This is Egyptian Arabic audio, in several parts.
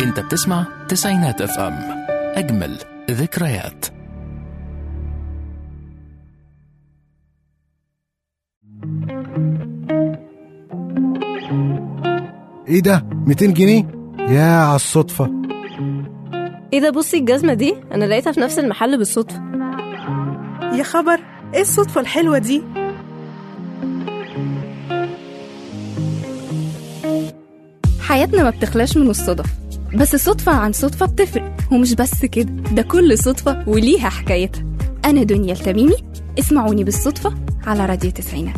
انت بتسمع تسعينات اف ام اجمل ذكريات ايه ده 200 جنيه يا على الصدفة ايه ده بصي الجزمة دي انا لقيتها في نفس المحل بالصدفة يا خبر ايه الصدفة الحلوة دي حياتنا ما بتخلاش من الصدف بس صدفة عن صدفة بتفرق ومش بس كده ده كل صدفة وليها حكايتها أنا دنيا التميمي اسمعوني بالصدفة على راديو تسعينات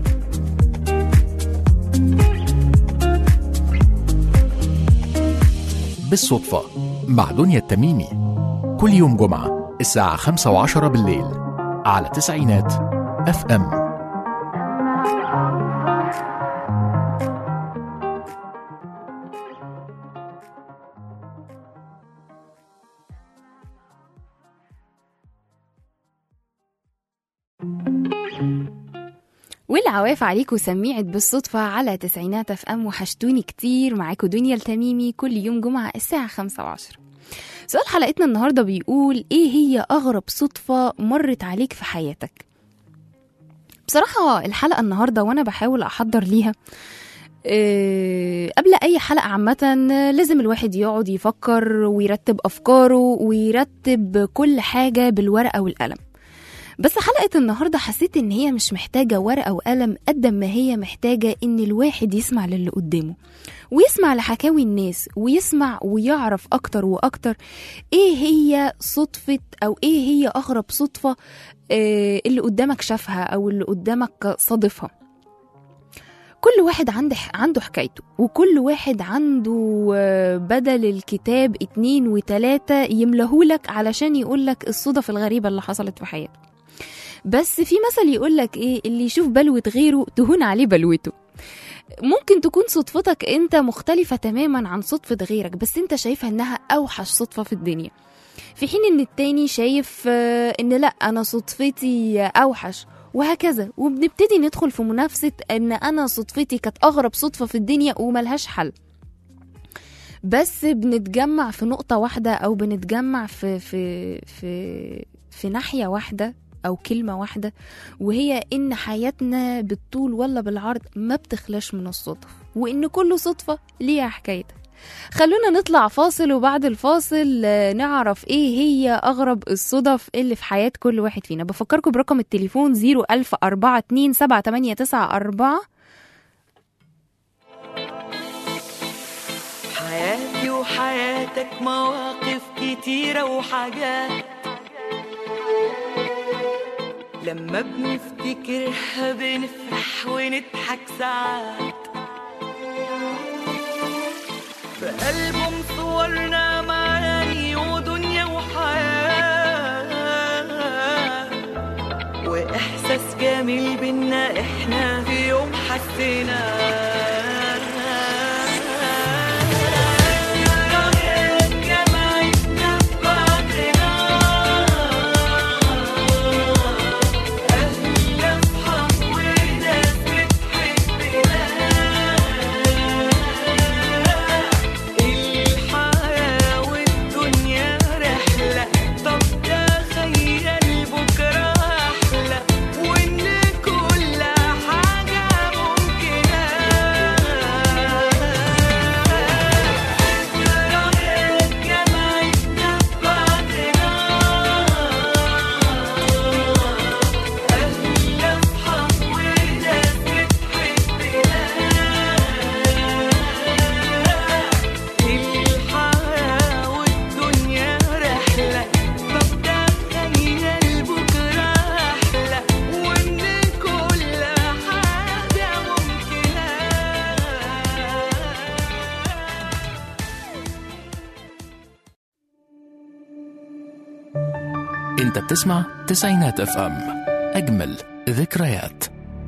بالصدفة مع دنيا التميمي كل يوم جمعة الساعة خمسة وعشرة بالليل على تسعينات اف ام والعواف عليكم سميعت بالصدفة على تسعينات اف ام وحشتوني كتير معاكم دنيا التميمي كل يوم جمعة الساعة خمسة وعشرة سؤال حلقتنا النهاردة بيقول ايه هي أغرب صدفة مرت عليك في حياتك بصراحة الحلقة النهاردة وأنا بحاول أحضر ليها آه، قبل أي حلقة عامة لازم الواحد يقعد يفكر ويرتب أفكاره ويرتب كل حاجة بالورقة والقلم بس حلقة النهاردة حسيت إن هي مش محتاجة ورقة وقلم قد ما هي محتاجة إن الواحد يسمع للي قدامه ويسمع لحكاوي الناس ويسمع ويعرف أكتر وأكتر إيه هي صدفة أو إيه هي أغرب صدفة آه، اللي قدامك شافها أو اللي قدامك صادفها كل واحد عنده عنده حكايته وكل واحد عنده آه، بدل الكتاب اتنين وتلاتة يملهولك علشان يقولك الصدف الغريبة اللي حصلت في حياته بس في مثل يقولك ايه اللي يشوف بلوة غيره تهون عليه بلوته ممكن تكون صدفتك انت مختلفة تماما عن صدفة غيرك بس انت شايفها انها اوحش صدفة في الدنيا في حين ان التاني شايف آه، ان لا انا صدفتي اوحش وهكذا وبنبتدي ندخل في منافسة ان انا صدفتي كانت اغرب صدفة في الدنيا وملهاش حل بس بنتجمع في نقطة واحدة او بنتجمع في في في في ناحية واحدة او كلمة واحدة وهي ان حياتنا بالطول ولا بالعرض ما بتخلاش من الصدف وان كل صدفة ليها حكايتها خلونا نطلع فاصل وبعد الفاصل آه، نعرف ايه هي اغرب الصدف اللي في حياة كل واحد فينا بفكركم برقم التليفون 01042 حياتي وحياتك مواقف كتيرة وحاجات لما بنفتكرها بنفرح ونضحك ساعات في ألبوم صورنا معاني ودنيا وحياة وإحساس جميل بينا إحنا في يوم الحياة والدنيا رحلة طب تخيل بكرة أحلى وإن كل حاجة ممكنة ذكريات جمعتنا ببعضنا أهل أصحاب وناس بتحبنا الحياة والدنيا رحلة طب تخيل بكرة أحلى وإن كل حاجة ممكنة انت بتسمع تسعينات اف ام اجمل ذكريات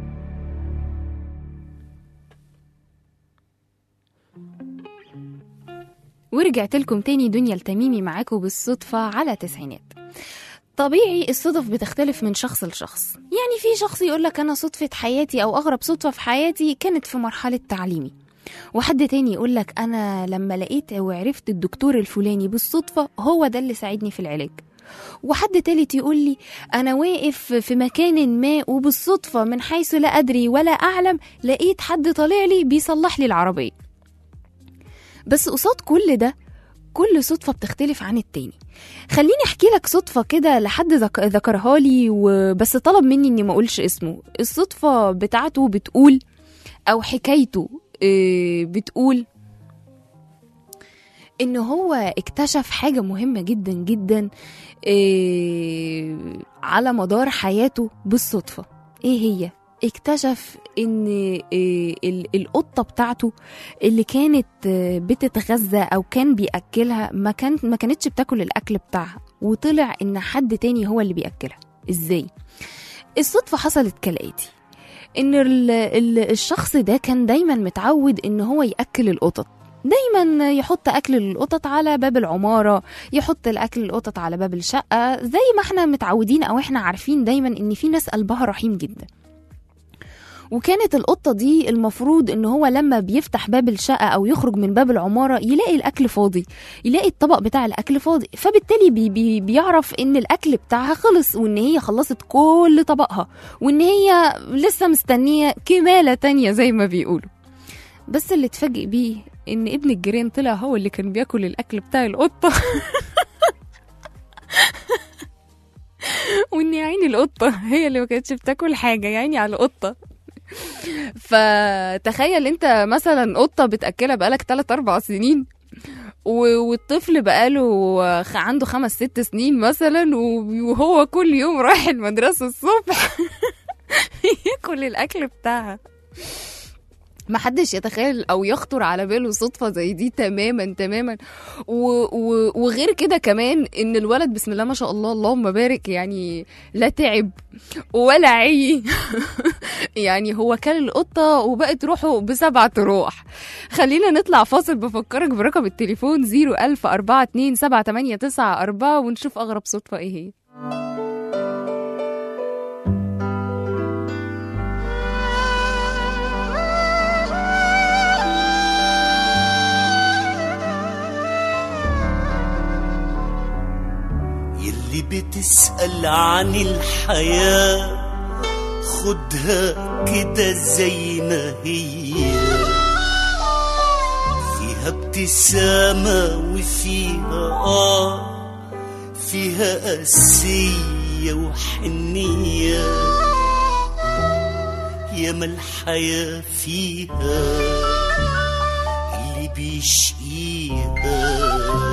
ورجعت لكم تاني دنيا التميمي معاكم بالصدفة على تسعينات طبيعي الصدف بتختلف من شخص لشخص يعني في شخص يقولك أنا صدفة حياتي أو أغرب صدفة في حياتي كانت في مرحلة تعليمي وحد تاني يقول لك انا لما لقيت وعرفت الدكتور الفلاني بالصدفه هو ده اللي ساعدني في العلاج وحد تالت يقول لي انا واقف في مكان ما وبالصدفه من حيث لا ادري ولا اعلم لقيت حد طالع لي بيصلح لي العربيه بس قصاد كل ده كل صدفة بتختلف عن التاني خليني احكي لك صدفة كده لحد ذك- ذكرها لي وبس طلب مني اني ما اقولش اسمه الصدفة بتاعته بتقول او حكايته آه، بتقول ان هو اكتشف حاجة مهمة جدا جدا آه، على مدار حياته بالصدفة ايه هي اكتشف ان آه، ال- القطة بتاعته اللي كانت آه، بتتغذى او كان بياكلها ما كان ما كانتش بتاكل الاكل بتاعها وطلع ان حد تاني هو اللي بياكلها ازاي الصدفة حصلت كالآتي ان ال- ال- الشخص ده كان دايما متعود ان هو ياكل القطط دايما يحط اكل القطط على باب العماره يحط الاكل القطط على باب الشقه زي ما احنا متعودين او احنا عارفين دايما ان في ناس قلبها رحيم جدا وكانت القطة دي المفروض ان هو لما بيفتح باب الشقة او يخرج من باب العمارة يلاقي الاكل فاضي يلاقي الطبق بتاع الاكل فاضي فبالتالي بي بي بيعرف ان الاكل بتاعها خلص وان هي خلصت كل طبقها وان هي لسه مستنية كمالة تانية زي ما بيقولوا بس اللي اتفاجئ بيه ان ابن الجيران طلع هو اللي كان بياكل الاكل بتاع القطة وان يا عيني القطة هي اللي ما كانتش بتاكل حاجة يا عيني على القطة فتخيل انت مثلا قطه بتاكلها بقالك 3 4 سنين و- والطفل بقاله خ- عنده خمس ست سنين مثلا و- وهو كل يوم رايح المدرسه الصبح ياكل الاكل بتاعها ما حدش يتخيل او يخطر على باله صدفه زي دي تماما تماما و و وغير كده كمان ان الولد بسم الله ما شاء الله اللهم بارك يعني لا تعب ولا عي يعني هو كان القطة وبقت روحه بسبعة روح خلينا نطلع فاصل بفكرك برقم التليفون 010427894 ونشوف أغرب صدفة إيه هي يلي بتسأل عن الحياة خدها كده زي ما هي فيها ابتسامة وفيها آه فيها قاسية وحنية ياما الحياة فيها اللي بيشقيها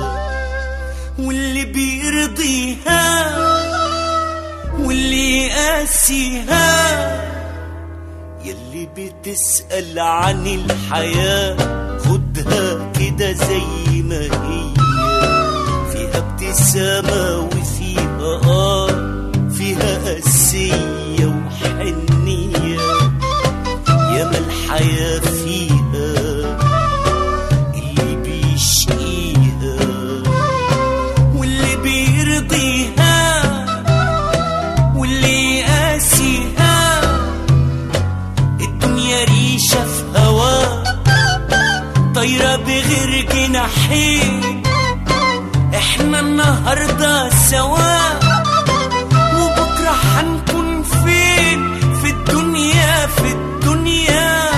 واللي بيرضيها واللي يقاسيها يلي بتسأل عن الحياة خدها كده زي ما هي فيها ابتسامة وفيها آه فيها قاسية وحنية ياما الحياة فيها اللي بيشقيها واللي بيرضيها واللي يقاسيها الدنيا ريشة في هوا طايرة بغير جناحين احنا النهاردة سوا وبكرة هنكون فين في الدنيا في الدنيا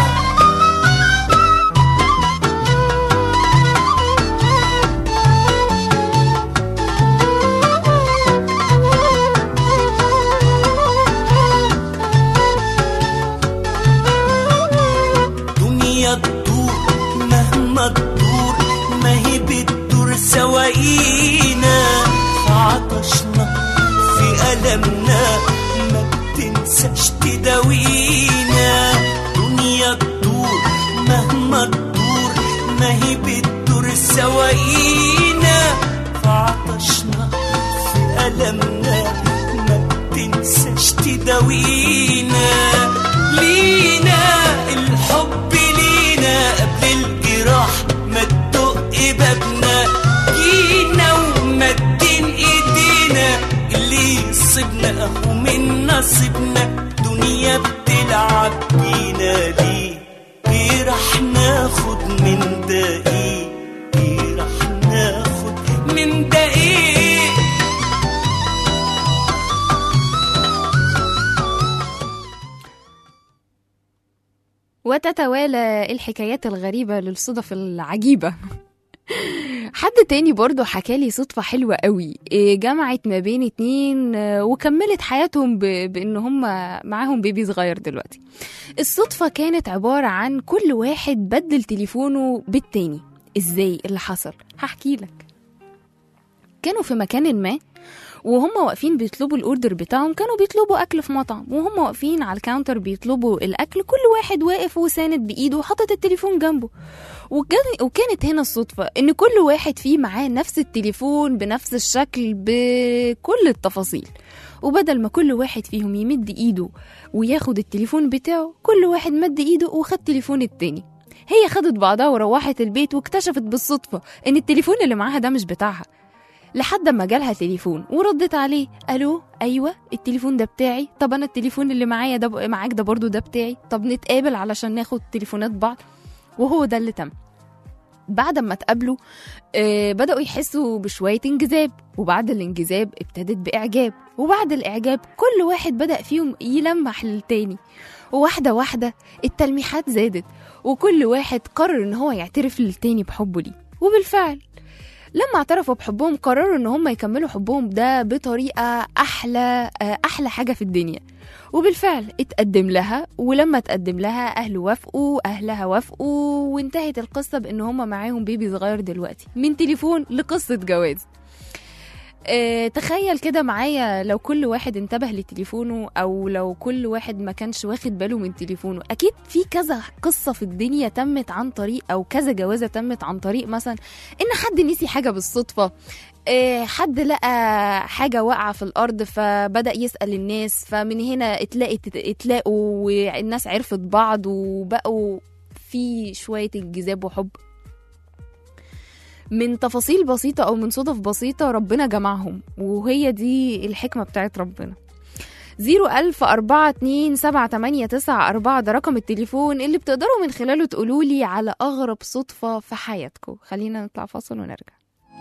دنيا تدور مهما تدور ما هي بتدور سواقينا في عطشنا في ألمنا ما بتنساش تداوينا دنيا تدور مهما تدور ما هي بتدور سواقينا في عطشنا في ألمنا ما بتنساش تداوينا لينا الحب لينا قبل الجراح ما تدق بابنا جينا ومدين ايدينا اللي يصيبنا اهو من نصيبنا دنيا بتلعب بينا ليه ليه راح ناخد ناخد من ده ايه ايه راح ناخد من ده ايه وتتوالى الحكايات الغريبة للصدف العجيبة حد تاني برضه حكالي صدفة حلوة قوي إيه، جمعت ما بين اتنين آه، وكملت حياتهم ب... بان هم معاهم بيبي صغير دلوقتي الصدفة كانت عبارة عن كل واحد بدل تليفونه بالتاني ازاي اللي حصل هحكي لك كانوا في مكان ما وهم واقفين بيطلبوا الاوردر بتاعهم كانوا بيطلبوا اكل في مطعم وهم واقفين على الكاونتر بيطلبوا الاكل كل واحد واقف وساند بايده وحاطط التليفون جنبه وكان- وكانت هنا الصدفة إن كل واحد فيه معاه نفس التليفون بنفس الشكل بكل التفاصيل وبدل ما كل واحد فيهم يمد إيده وياخد التليفون بتاعه كل واحد مد إيده وخد تليفون التاني هي خدت بعضها وروحت البيت واكتشفت بالصدفة إن التليفون اللي معاها ده مش بتاعها لحد ما جالها تليفون وردت عليه الو ايوه التليفون ده بتاعي طب انا التليفون اللي معايا ده ب- معاك ده برضو ده بتاعي طب نتقابل علشان ناخد تليفونات بعض وهو ده اللي تم بعد ما اتقابلوا آه بدأوا يحسوا بشوية انجذاب وبعد الانجذاب ابتدت بإعجاب وبعد الإعجاب كل واحد بدأ فيهم يلمح للتاني وواحدة واحدة التلميحات زادت وكل واحد قرر ان هو يعترف للتاني بحبه ليه وبالفعل لما اعترفوا بحبهم قرروا ان هم يكملوا حبهم ده بطريقة احلى آه، احلى حاجة في الدنيا وبالفعل اتقدم لها ولما اتقدم لها اهله وافقوا اهلها وافقوا وانتهت القصه بان هم معاهم بيبي صغير دلوقتي من تليفون لقصه جواز اه تخيل كده معايا لو كل واحد انتبه لتليفونه او لو كل واحد ما كانش واخد باله من تليفونه اكيد في كذا قصه في الدنيا تمت عن طريق او كذا جوازه تمت عن طريق مثلا ان حد نسي حاجه بالصدفه آه، حد لقى حاجة واقعة في الأرض فبدأ يسأل الناس فمن هنا اتلاقت اتلاقوا والناس عرفت بعض وبقوا في شوية انجذاب وحب من تفاصيل بسيطة أو من صدف بسيطة ربنا جمعهم وهي دي الحكمة بتاعت ربنا زيرو ألف أربعة اتنين سبعة تمانية تسعة أربعة ده رقم التليفون اللي بتقدروا من خلاله تقولولي على أغرب صدفة في حياتكم خلينا نطلع فاصل ونرجع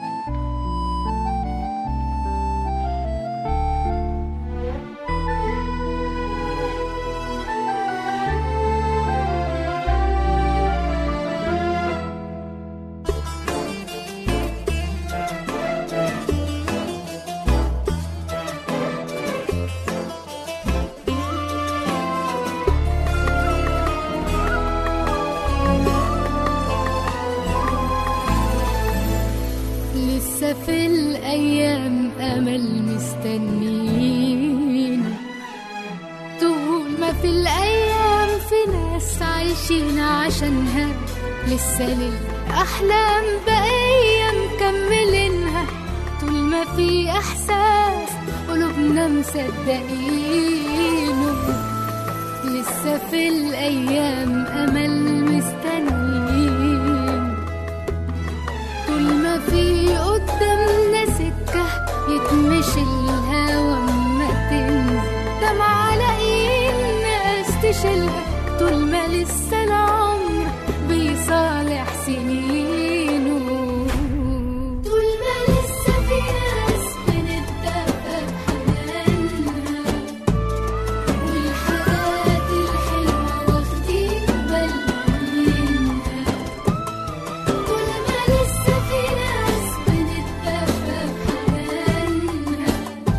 لسه في الأيام أمل مستنين طول ما في الأيام في ناس عايشين عشانها لسه للأحلام بقية مكملينها طول ما في إحساس قلوبنا مصدقينه لسه في الأيام أمل مستنين طول ما في قدامنا سكة يتمشي الهوا ما تنزل دمعة لاقيين ناس تشيلها طول ما لسه العمر بيصالح سنينه طول ما لسه في ناس بنتدفى بحنانها والحاجات الحلوة واخدين بالنا منها طول ما لسه في ناس بنتدفى بحنانها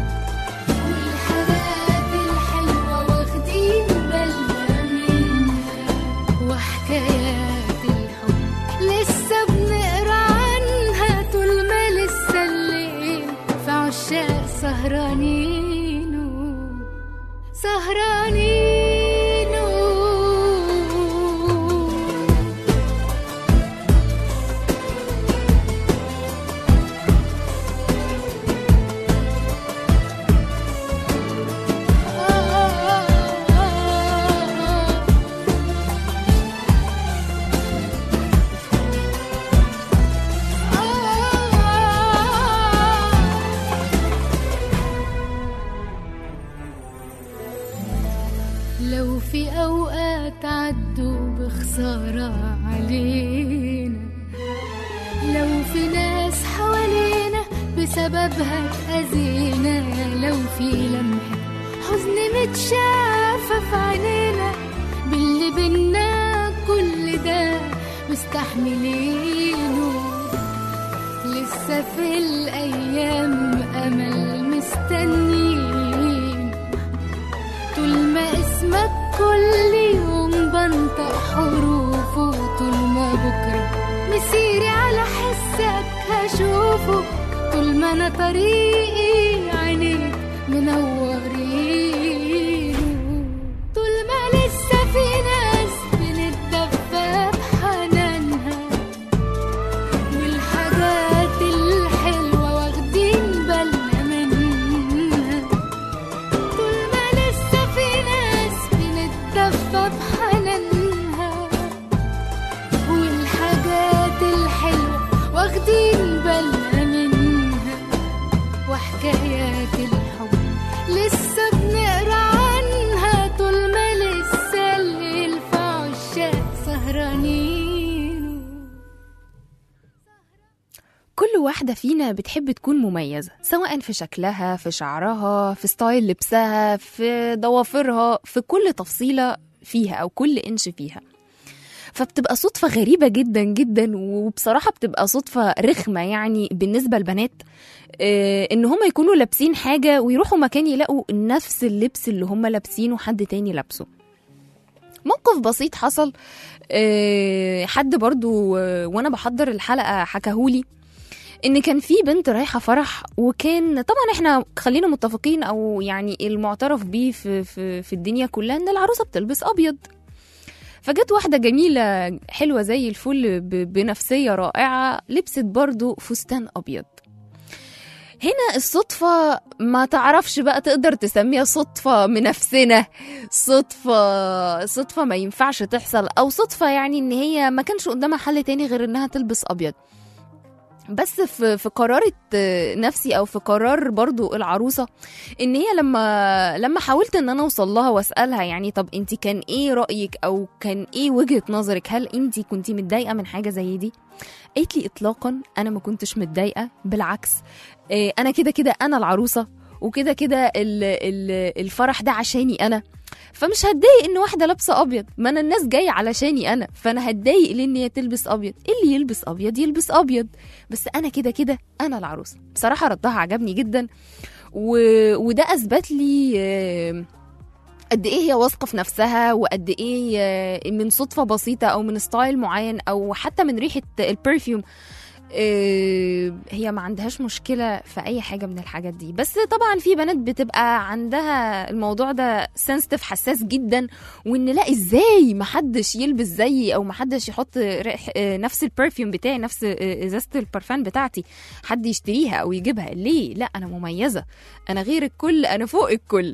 والحاجات الحلوة واخدين بالنا منها وحكايات الحب لسه بنقرا عنها طول ما لسه الليل في عشاق سهرانين سهرانين سهرة علينا لو في ناس حوالينا بسببها اتأذينا لو في لمحة حزن متشافة في عينينا باللي بينا كل ده مستحملينه لسه في الأيام أمل مستنين طول ما اسمك كل يوم بنطق حروفه طول ما بكرة مسيري على حسك هشوفه طول ما أنا طريقي عينيك منورين طول ما لسه في ناس بنتدفى بحنانها والحاجات الحلوة واخدين بالنا منها طول ما لسه في ناس بنتدفى بحنانها والحاجات الحلوة واخدين بالنا منها وحكايات الحب لسه بنقرا عنها طول ما لسه الليل في عشاق سهرانين كل واحدة فينا بتحب تكون مميزة سواء في شكلها في شعرها في ستايل لبسها في ضوافرها في كل تفصيلة فيها أو كل إنش فيها فبتبقى صدفة غريبة جدا جدا وبصراحة بتبقى صدفة رخمة يعني بالنسبة للبنات آه، ان هم يكونوا لابسين حاجة ويروحوا مكان يلاقوا نفس اللبس اللي هم لابسينه حد تاني لابسه موقف بسيط حصل آه، حد برضو آه، وانا بحضر الحلقة حكاهولي ان كان في بنت رايحه فرح وكان طبعا احنا خلينا متفقين او يعني المعترف بيه في في في الدنيا كلها ان العروسه بتلبس ابيض فجت واحده جميله حلوه زي الفل ب- بنفسيه رائعه لبست برضو فستان ابيض هنا الصدفة ما تعرفش بقى تقدر تسميها صدفة منافسنا صدفة صدفة ما ينفعش تحصل أو صدفة يعني إن هي ما كانش قدامها حل تاني غير إنها تلبس أبيض بس في في قرارة نفسي او في قرار برضو العروسه ان هي لما لما حاولت ان انا اوصل لها واسالها يعني طب انت كان ايه رايك او كان ايه وجهه نظرك هل انت كنتي متضايقه من حاجه زي دي قالت لي اطلاقا انا ما كنتش متضايقه بالعكس إيه، انا كده كده انا العروسه وكده كده ال- ال- الفرح ده عشاني انا فمش هتضايق ان واحده لابسه ابيض ما انا الناس جايه علشاني انا فانا هتضايق لان هي تلبس ابيض اللي يلبس ابيض يلبس ابيض بس انا كده كده انا العروسه بصراحه ردها عجبني جدا و... وده اثبت لي آه، قد ايه هي واثقه في نفسها وقد ايه آه، من صدفه بسيطه او من ستايل معين او حتى من ريحه البرفيوم آه، هي ما عندهاش مشكله في اي حاجه من الحاجات دي بس طبعا في بنات بتبقى عندها الموضوع ده سنسيتيف حساس جدا وان لا ازاي ما حدش يلبس زيي او ما حدش يحط ريح آه، نفس البرفيوم بتاعي نفس آه، ازازه البرفان بتاعتي حد يشتريها او يجيبها ليه لا انا مميزه انا غير الكل انا فوق الكل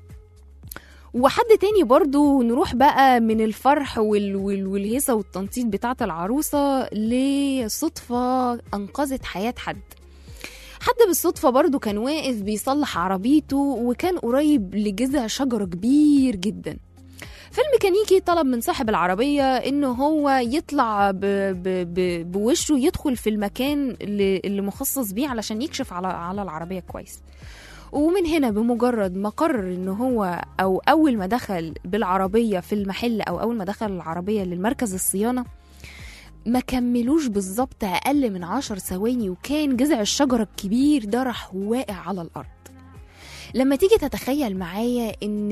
وحد تاني برضو نروح بقى من الفرح وال وال والهيصة والتنطيط بتاعة العروسة لصدفة أنقذت حياة حد حد بالصدفة برضو كان واقف بيصلح عربيته وكان قريب لجذع شجرة كبير جدا فالميكانيكي طلب من صاحب العربية إنه هو يطلع ب ب ب بوشه يدخل في المكان اللي, اللي مخصص بيه علشان يكشف على على العربية كويس ومن هنا بمجرد ما قرر ان هو او اول ما دخل بالعربيه في المحل او اول ما دخل العربيه للمركز الصيانه ما كملوش بالظبط اقل من عشر ثواني وكان جذع الشجره الكبير ده راح واقع على الارض لما تيجي تتخيل معايا ان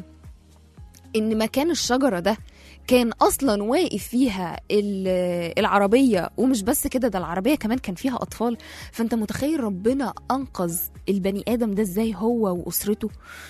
ان مكان الشجره ده كان اصلا واقف فيها ال- العربيه ومش بس كده ده العربيه كمان كان فيها اطفال فانت متخيل ربنا انقذ البني ادم ده ازاي هو واسرته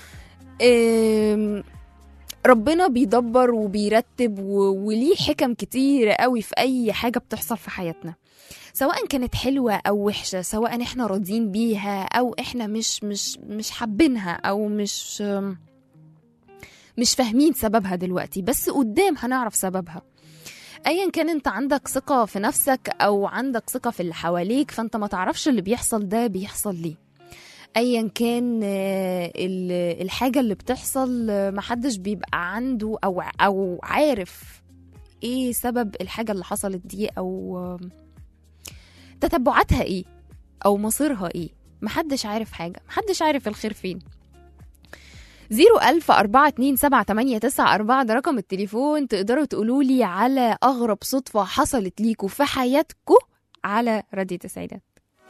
أم، ربنا بيدبر وبيرتب و- وليه حكم كتير قوي في اي حاجه بتحصل في حياتنا سواء كانت حلوه او وحشه سواء احنا راضيين بيها او احنا مش مش مش حابينها او مش مش فاهمين سببها دلوقتي بس قدام هنعرف سببها ايا كان انت عندك ثقه في نفسك او عندك ثقه في اللي حواليك فانت ما تعرفش اللي بيحصل ده بيحصل ليه ايا كان آه، ال- الحاجه اللي بتحصل آه، محدش بيبقى عنده او او عارف ايه سبب الحاجة اللي حصلت دي او آم، تتبعاتها ايه او مصيرها ايه محدش عارف حاجة محدش عارف الخير فين زيرو ألف أربعة اتنين سبعة تمانية تسعة أربعة ده رقم التليفون تقدروا تقولولي على أغرب صدفة حصلت ليكوا في حياتكوا على راديو تسعيدات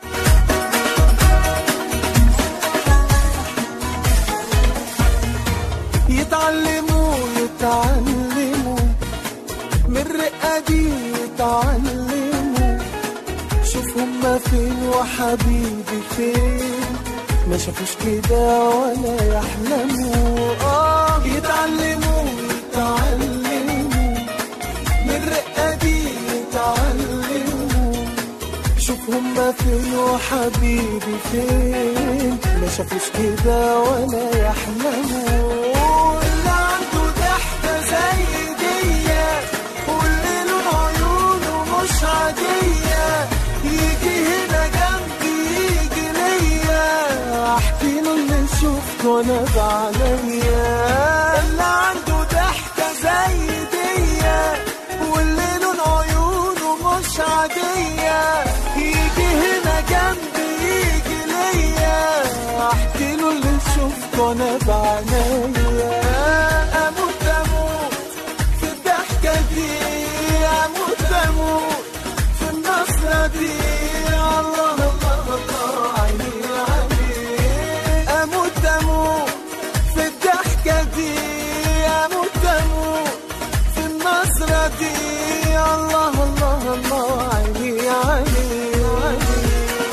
يتعلموا يتعلموا من الرقة دي يتعلموا شوف هما فين وحبيبي فين ما شافوش كده ولا يحلموا اه يتعلموا يتعلموا من الرقة دي يتعلموا شوف هما فين وحبيبي فين ما شافوش كده ولا يحلموا اللي عنده ضحكة زي دي واللي لون عيونه مش عادية يجي هنا جنبي يجي ليا احكي له اللي شفته وانا بعينيا اللي عنده ضحكة زي دي واللي لون عيونه مش عادية يجي هنا جنبي يجي ليا احكي له اللي شفته وانا بعينيا اموت اموت في الضحكة دي اموت اموت في النصرة دي الله الله الله عيني عيني اموت اموت في الضحكة دي اموت اموت في النصرة دي الله الله الله عيني عيني عيني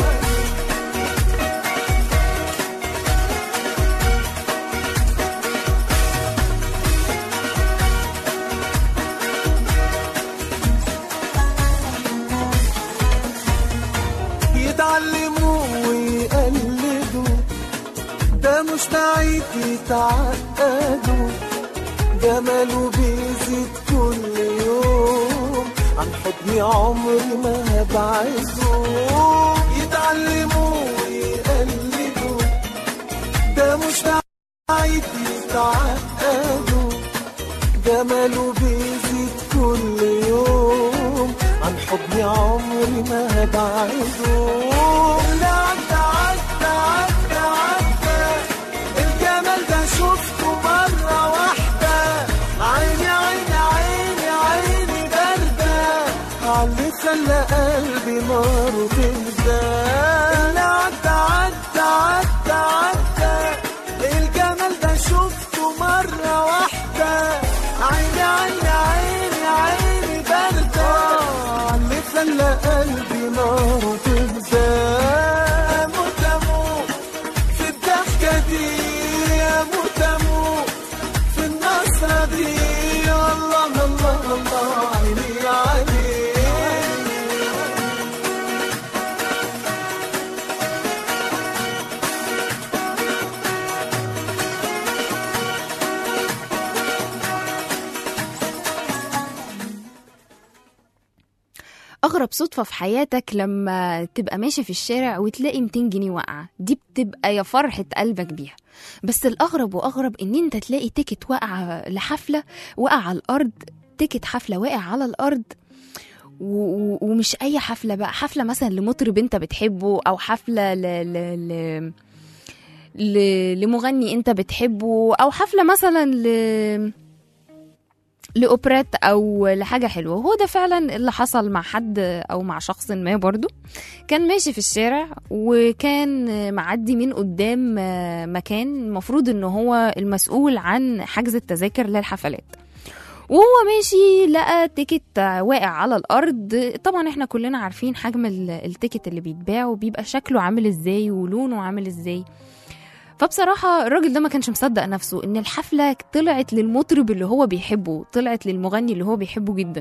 يتعلموا ويقلدوا ده مش بعيد يتعقدوا جماله بيزيد كل يوم عن حضني عمري ما هبعده يتعلموا ويقلدوا ده مش بعيد يتعقدوا جماله بيزيد كل يوم عن حضني عمري ما هبعده لا عدى عدى عدى عدى الجمال ده شفته مرة واحدة عيني عيني عيني عيني باردة عاللي خلى قلبي نار تهدى لا عدى عدى عدى عدى الجمال ده شفته مرة واحدة عيني عيني عيني عيني باردة اللي خلى قلبي نار تهدى أموت أموت في الضحكة دي أموت أموت في النصرة دي الله الله الله عيني عيني أغرب صدفة في حياتك لما تبقى ماشي في الشارع وتلاقي 200 جنيه واقعة دي بتبقى يا فرحة قلبك بيها بس الأغرب وأغرب إن أنت تلاقي تيكت واقعة لحفلة واقع على الأرض تيكت حفلة واقع على الأرض و- و- ومش أي حفلة بقى حفلة مثلا لمطرب أنت بتحبه أو حفلة ل... ل... ل... ل... لمغني أنت بتحبه أو حفلة مثلا ل... لأوبريت أو لحاجة حلوة وهو ده فعلا اللي حصل مع حد أو مع شخص ما برضو كان ماشي في الشارع وكان معدي من قدام مكان المفروض ان هو المسؤول عن حجز التذاكر للحفلات وهو ماشي لقى تيكت واقع على الارض طبعا احنا كلنا عارفين حجم ال- التيكت اللي بيتباع وبيبقى شكله عامل ازاي ولونه عامل ازاي فبصراحة الراجل ده ما كانش مصدق نفسه ان الحفلة طلعت للمطرب اللي هو بيحبه طلعت للمغني اللي هو بيحبه جدا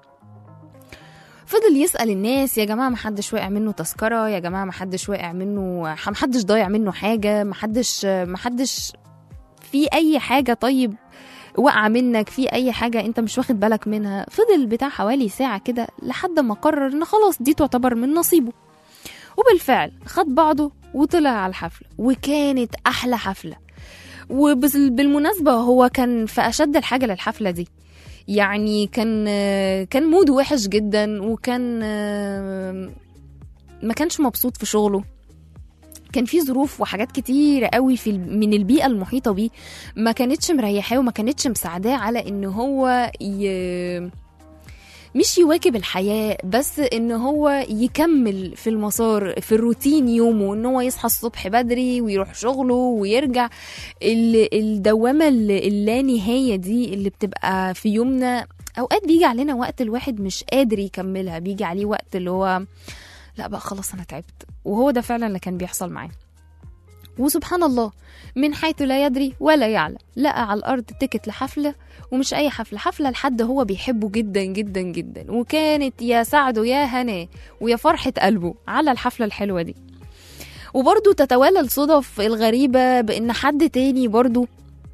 فضل يسأل الناس يا جماعة محدش واقع منه تذكرة يا جماعة محدش واقع منه محدش ضايع منه حاجة محدش محدش في أي حاجة طيب وقع منك في أي حاجة أنت مش واخد بالك منها فضل بتاع حوالي ساعة كده لحد ما قرر إن خلاص دي تعتبر من نصيبه وبالفعل خد بعضه وطلع على الحفلة وكانت أحلى حفلة وبالمناسبة هو كان في أشد الحاجة للحفلة دي يعني كان آه، كان موده وحش جدا وكان آه، ما كانش مبسوط في شغله كان في ظروف وحاجات كتير قوي في ال- من البيئة المحيطة بيه ما كانتش مريحاه وما كانتش مساعداه على ان هو ي... مش يواكب الحياة بس ان هو يكمل في المسار في الروتين يومه ان هو يصحى الصبح بدري ويروح شغله ويرجع ال- الدوامة الل- اللانهاية دي اللي بتبقى في يومنا اوقات بيجي علينا وقت الواحد مش قادر يكملها بيجي عليه وقت اللي هو لا بقى خلاص انا تعبت وهو ده فعلا اللي كان بيحصل معاه وسبحان الله من حيث لا يدري ولا يعلم لقى على الارض تيكت لحفله ومش اي حفله حفله لحد هو بيحبه جدا جدا جدا وكانت يا سعده يا هناه ويا فرحه قلبه على الحفله الحلوه دي وبرضه تتوالى الصدف الغريبه بان حد تاني برضه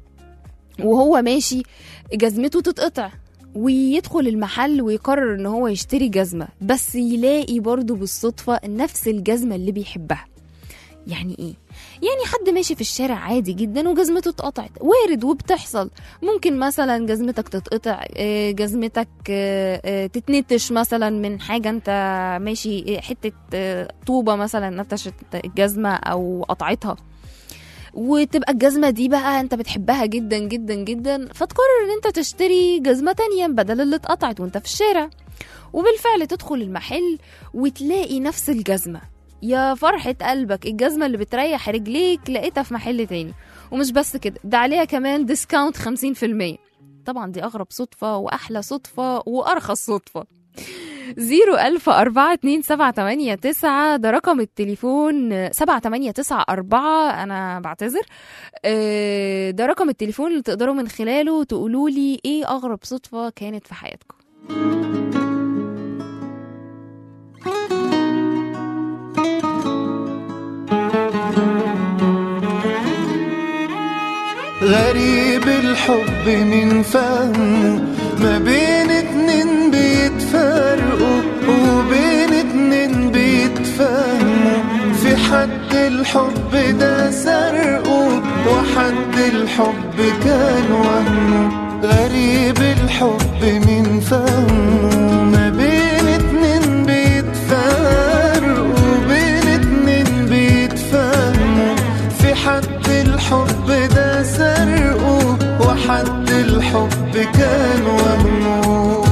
وهو ماشي جزمته تتقطع ويدخل المحل ويقرر ان هو يشتري جزمة بس يلاقي برضه بالصدفة نفس الجزمة اللي بيحبها يعني ايه؟ يعني حد ماشي في الشارع عادي جدا وجزمته اتقطعت وارد وبتحصل ممكن مثلا جزمتك تتقطع آه، جزمتك آه، آه، تتنتش مثلا من حاجة انت ماشي آه، حتة آه، طوبة مثلا نتشت الجزمة او قطعتها وتبقى الجزمة دي بقى انت بتحبها جدا جدا جدا فتقرر ان انت تشتري جزمة تانية بدل اللي اتقطعت وانت في الشارع وبالفعل تدخل المحل وتلاقي نفس الجزمة يا فرحة قلبك الجزمة اللي بتريح رجليك لقيتها في محل تاني ومش بس كده ده عليها كمان ديسكاونت 50% طبعا دي أغرب صدفة وأحلى صدفة وأرخص صدفة زيرو ألف أربعة اتنين سبعة تمانية تسعة ده رقم التليفون سبعة تمانية تسعة أربعة أنا بعتذر آه، ده رقم التليفون اللي تقدروا من خلاله تقولوا لي إيه أغرب صدفة كانت في حياتكم غريب الحب من فهمه ما بين اتنين بيتفرقوا وبين اتنين بيتفهموا في حد الحب ده سرقه وحد الحب كان وهمه غريب الحب من فهمه ما بين اتنين بيتفرقوا وبين اتنين بيتفهموا في حد الحب ده سرقه وحد الحب كان وهمه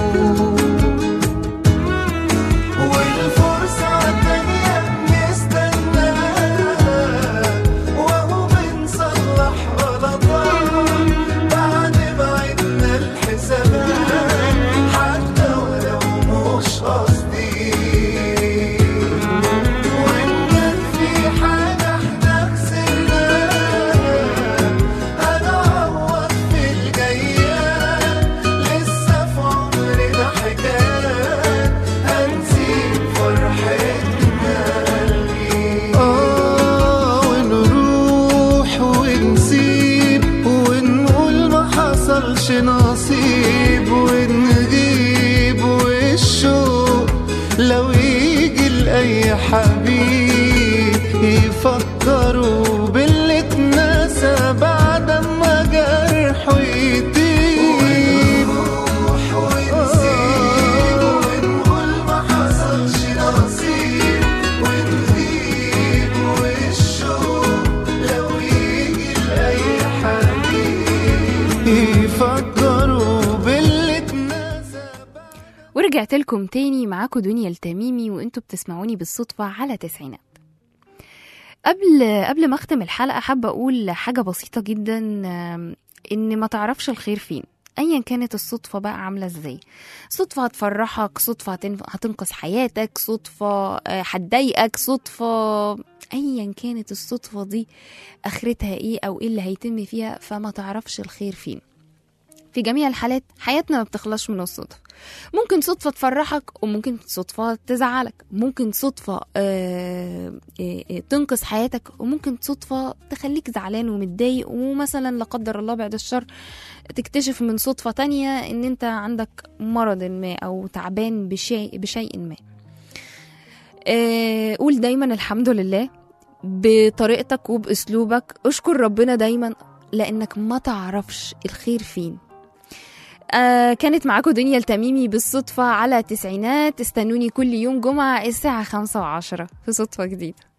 والفرصة التانية بنستناها وهو بنصلح غلطات بعد ما عدنا الحسابات حتى ولو مش قصدي وإن كان في حاجة احنا خسرناها هنعوض في الجايات لسه في عمرنا حكايات هنسيب فرحتنا قلبي آه ونروح ونسيب ونقول ما حصلش نصيب ونغيب والشوق لو يجي لأي حبيب يفكروا باللي اتنسى بعد ما جرحه يطيب ونروح ونسيب ونقول ما حصلش نصيب ونغيب والشوق لو يجي لأي حبيب يفكروا باللي اتنسى ورجعت لكم تاني معاكم دنيا التميمي وانتوا بتسمعوني بالصدفة على تسعينات قبل قبل ما اختم الحلقة حابة اقول حاجة بسيطة جدا آم، ان ما تعرفش الخير فين ايا كانت الصدفة بقى عاملة ازاي صدفة هتفرحك صدفة هتن- هتنقذ حياتك صدفة آه، هتضايقك صدفة ايا كانت الصدفة دي اخرتها ايه او ايه اللي هيتم فيها فما تعرفش الخير فين في جميع الحالات حياتنا ما بتخلصش من الصدف ممكن صدفة تفرحك وممكن صدفة تزعلك ممكن صدفة آه، آه، آه، تنقذ حياتك وممكن صدفة تخليك زعلان ومتضايق ومثلا لا قدر الله بعد الشر تكتشف من صدفة تانية ان انت عندك مرض ما او تعبان بشيء, بشيء ما آه، قول دايما الحمد لله بطريقتك وباسلوبك اشكر ربنا دايما لانك ما تعرفش الخير فين آه كانت معاكم دنيا التميمي بالصدفة على تسعينات استنوني كل يوم جمعة الساعة خمسة وعشرة في صدفة جديدة